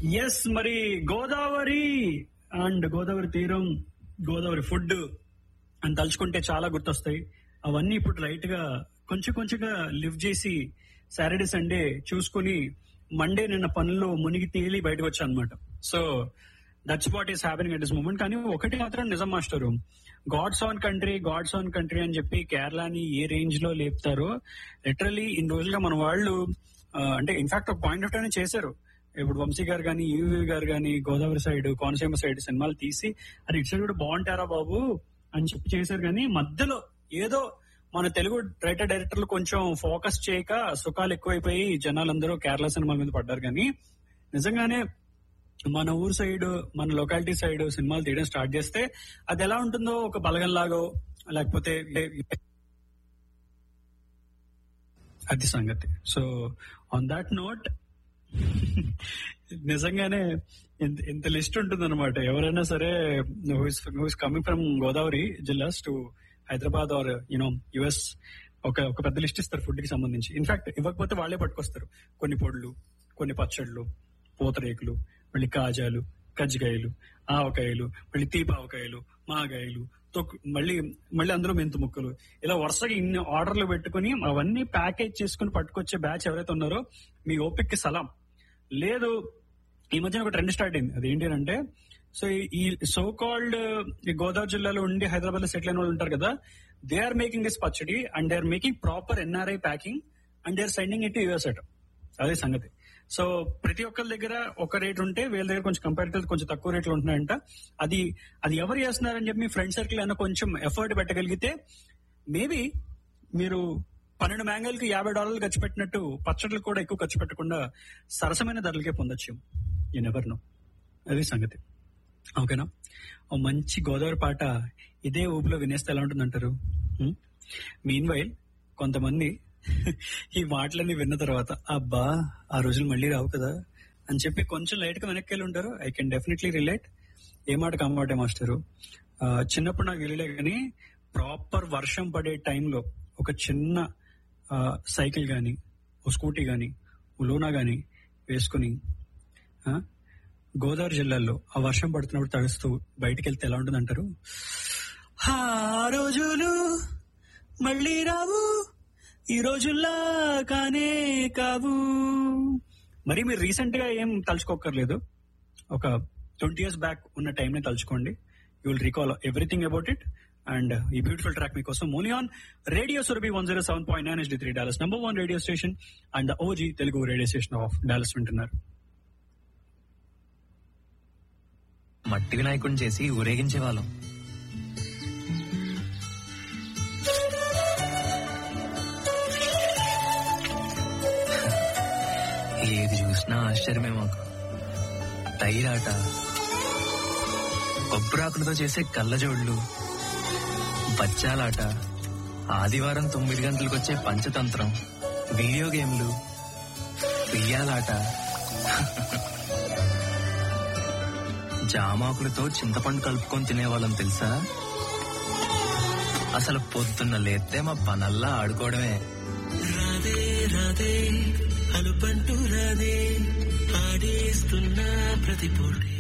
yes మరి Godavari and Godavari తీరం Godavari food అని తలుచుకుంటే చాలా గుర్తొస్తాయి అవన్నీ ఇప్పుడు రైట్ గా కొంచెం కొంచెంగా లివ్ చేసి సాటర్డే సండే చూసుకుని మండే నిన్న పనుల్లో మునిగి తేలి బయటకు వచ్చా అనమాట so that's what is happening at this moment కానీ ఒకటి మాత్రం నిజం master God's own country God's own country అని చెప్పి కేరళని ఏ రేంజ్ లో లేపుతారో లిటరలీ ఇన్ని రోజులుగా మన వాళ్ళు ఆ, అంటే ఇన్ఫాక్ట్ ఒక పాయింట్ ఆఫ్ టైం చేశారు ఇప్పుడు వంశీ గారు కానీ యూవీ గారు కానీ గోదావరి సైడ్ కోనసీమ సైడ్ సినిమాలు తీసి అది ఇటు సైడ్ కూడా బాగుంటారా బాబు అని చెప్పి చేశారు కానీ మధ్యలో ఏదో మన తెలుగు రైటర్ డైరెక్టర్లు కొంచెం ఫోకస్ చేయక సుఖాలు ఎక్కువైపోయి జనాలందరూ కేరళ సినిమాల మీద పడ్డారు కానీ నిజంగానే మన ఊరు సైడ్ మన లొకాలిటీ సైడ్ సినిమాలు తీయడం స్టార్ట్ చేస్తే అది ఎలా ఉంటుందో ఒక బలగంలాగో లేకపోతే అది సంగతి సో ఆన్ దాట్ నోట్ నిజంగానే ఇంత ఇంత లిస్ట్ ఉంటుంది అనమాట ఎవరైనా సరే హూస్ కమింగ్ ఫ్రమ్ గోదావరి జిల్లాస్ to Hyderabad or you know US ఒక ఒక పెద్ద లిస్ట్ ఇస్తారు ఫుడ్ కి సంబంధించి ఇన్ఫాక్ట్ ఇవ్వకపోతే వాళ్ళే పట్టుకొస్తారు కొన్ని పొడులు కొన్ని పచ్చళ్ళు పూతరేకులు మళ్ళీ కాజాలు కజ్జికాయలు ఆవకాయలు మళ్ళీ తీపావకాయలు మాగాయలు తొక్కు మళ్ళీ మళ్ళీ అందులో మెంతు ముక్కలు ఇలా వరుసగా ఇన్ని ఆర్డర్లు పెట్టుకుని అవన్నీ ప్యాకేజ్ చేసుకుని పట్టుకొచ్చే బ్యాచ్ ఎవరైతే ఉన్నారో మీ ఓపిక్కి సలాం లేదు ఈ మధ్యన ఒక ట్రెండ్ స్టార్ట్ అయింది అది ఏంటి అంటే సో ఈ సో కాల్డ్ గోదావరి జిల్లాలో ఉండి హైదరాబాద్ లో సెటిల్ అయిన వాళ్ళు ఉంటారు కదా they are making this pachadi and they are making proper NRI packing and they are sending it US అట్ అదే సంగతి సో ప్రతి ఒక్కరి దగ్గర ఒక రేట్ ఉంటే వీళ్ళ దగ్గర కొంచెం కంపారిటివ్ కొంచెం తక్కువ రేట్లు ఉంటున్నాయంట అది అది ఎవరు చేస్తున్నారని చెప్పి మీ ఫ్రెండ్ సర్కిల్ అన్న కొంచెం ఎఫర్ట్ పెట్టగలిగితే మేబీ మీరు పన్నెండు మ్యాంగోలకి యాభై డాలర్లు ఖర్చు పెట్టినట్టు పచ్చళ్ళు కూడా ఎక్కువ ఖర్చు పెట్టకుండా సరసమైన ధరలకే పొందొచ్చు ఈ నెవర్ నో అది సంగతి ఓకేనా ఓ మంచి గోదావరి పాట ఇదే ఊపిలో వినేస్తే ఎలా ఉంటుందంటారు మీన్ వైల్ కొంతమంది ఈ మాటలన్నీ విన్న తర్వాత అబ్బా ఆ రోజులు మళ్ళీ రావు కదా అని చెప్పి కొంచెం లైట్ గా వెనక్కి వెళ్ళి ఉంటారు ఐ కెన్ డెఫినెట్లీ రిలేట్ ఏ మాట కమ్మాటే మాస్టరు ఆ, చిన్నప్పుడు నాకు తెలియలే కానీ ప్రాపర్ వర్షం పడే టైంలో ఒక చిన్న ఆ, సైకిల్ గాని ఓ స్కూటీ గాని ఓ లూనా గాని వేసుకుని ఆ, గోదావరి జిల్లాలో ఆ వర్షం పడుతున్నప్పుడు తడుస్తూ బయటికి వెళ్తే ఎలా ఉంటుంది అంటారు ఆ రోజులు మళ్ళీ రావు ఈ రోజుల్లా కానే కావు మరి మీరు రీసెంట్ గా ఏం తలుచుకోకర్లేదు ఒక ట్వంటీ ఇయర్స్ బ్యాక్ ఉన్న టైం ని తలుచుకోండి you will recall everything about it and ఈ బ్యూటిఫుల్ ట్రాక్ మీకోసం only on radio Surabhi one zero seven point nine three Dallas number one radio station and OG Telugu radio station of Dallas వింటున్నారు మట్టి వినాయకుడిని చేసి ఊరేగించే వాళ్ళం ఏది చూసినా ఆశ్చర్యమే మాకు టైరాట కొబ్బరాకులతో చేసే కళ్ళజోళ్ళు బచ్చాలాట ఆదివారం తొమ్మిది గంటలకు వచ్చే పంచతంత్రం వీడియో గేమ్లు బియ్యాలాట జామాకులతో చింతపండు కలుపుకొని తినేవాళ్ళం తెలుసా అసలు పొద్దున్న లేస్తే మా పనల్లా ఆడుకోవడమే రాదే రాదే అలుపంటూ రాదే ఆడేస్తున్నా ప్రతి పూటే